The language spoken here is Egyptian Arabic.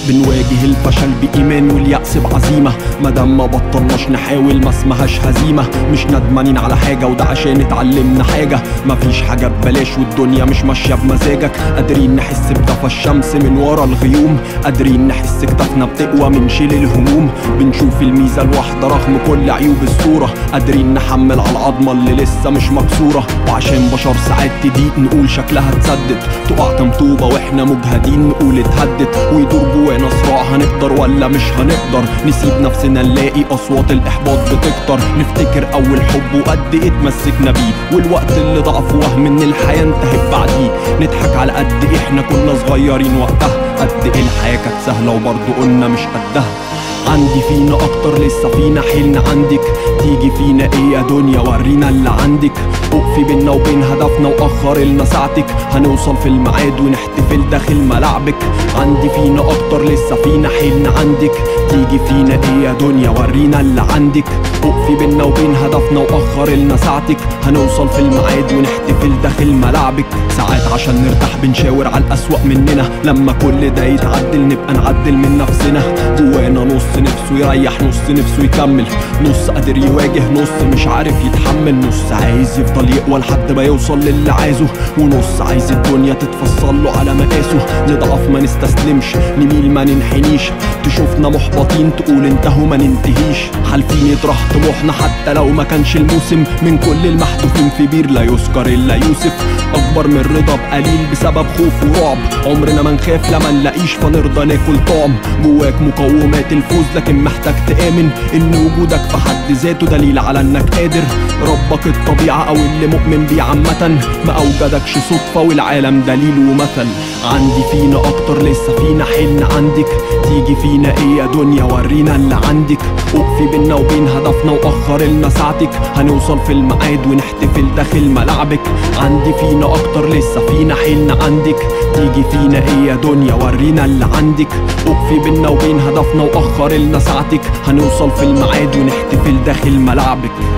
بنواجه الفشل بإيمان واليأس بعزيمة مادام ما بطلناش نحاول ما اسمهاش هزيمة مش ندمانين على حاجة وده عشان اتعلمنا حاجة مفيش حاجة ببلاش والدنيا مش ماشية بمزاجك قادرين نحس بدفى الشمس من ورا الغيوم قادرين نحس كتافنا بتقوى من شيل الهموم بنشوف الميزة الواحدة رغم كل عيوب الصورة قادرين نحمل على العظمة اللي لسه مش مكسورة وعشان بشر ساعات تضيق نقول شكلها اتسدد تقع كام طوبة واحنا مجهدين نقول اتهدت ويدور جوانا صراع هنقدر ولا مش هنقدر نسيب نفسنا نلاقي اصوات الاحباط بتكتر نفتكر اول حب وقد ايه اتمسكنا بيه والوقت اللي ضعف وهم ان الحياة انتهت بعديه نضحك على قد ايه احنا كنا صغيرين وقتها قد ايه الحياة كانت سهلة وبرضه قلنا مش قدها عندي فينا اكتر لسه فينا حلم عندك تيجي فينا ايه يا دنيا ورينا اللي عندك اقفي بينا وبين هدفنا واخر لنا ساعتك هنوصل في الميعاد ونحتفل داخل ملعبك عندي فينا اكتر لسه فينا حلم عندك تيجي فينا ايه يا دنيا ورينا اللي عندك اقفي بينا وبين هدفنا واخر لنا ساعتك هنوصل في الميعاد ونحتفل داخل ملعبك ساعات عشان نرتاح بنشاور على الاسوأ مننا لما كل ده يتعدل نبقى نعدل من نفسنا جوانا نص نفسه يريح نص نفسه يكمل نص قادر يواجه نص مش عارف يتحمل نص عايز يفضل يقوى لحد ما يوصل للي عايزه ونص عايز الدنيا تتفصل له على مقاسه نضعف ما نستسلمش نميل ما ننحنيش تشوفنا محبطين تقول انتهوا ما ننتهيش حالفين يطرح طموحنا حتى لو ما كانش الموسم من كل المحذوفين في بير لا يذكر الا يوسف اكبر من رضا بقليل بسبب خوف ورعب عمرنا ما نخاف لما نلاقيش فنرضى ناكل طعم جواك مقومات الفوز لكن محتاج تآمن ان وجودك في حد ذاته دليل على انك قادر ربك الطبيعة او اللي مؤمن بيه عامة ما اوجدكش صدفة والعالم دليل ومثل عندي فينا اكتر لسه فينا حلم عندك تيجي فينا ايه يا دنيا ورينا اللي عندك اقفي بينا وبين هدفنا واخر لنا ساعتك هنوصل في الميعاد ونحتفل داخل ملعبك عندي فينا اكتر لسه فينا حلم عندك تيجي فينا ايه يا دنيا ورينا اللي عندك اقفي بينا وبين هدفنا واخر لنا ساعتك هنوصل في الميعاد ونحتفل داخل ملعبك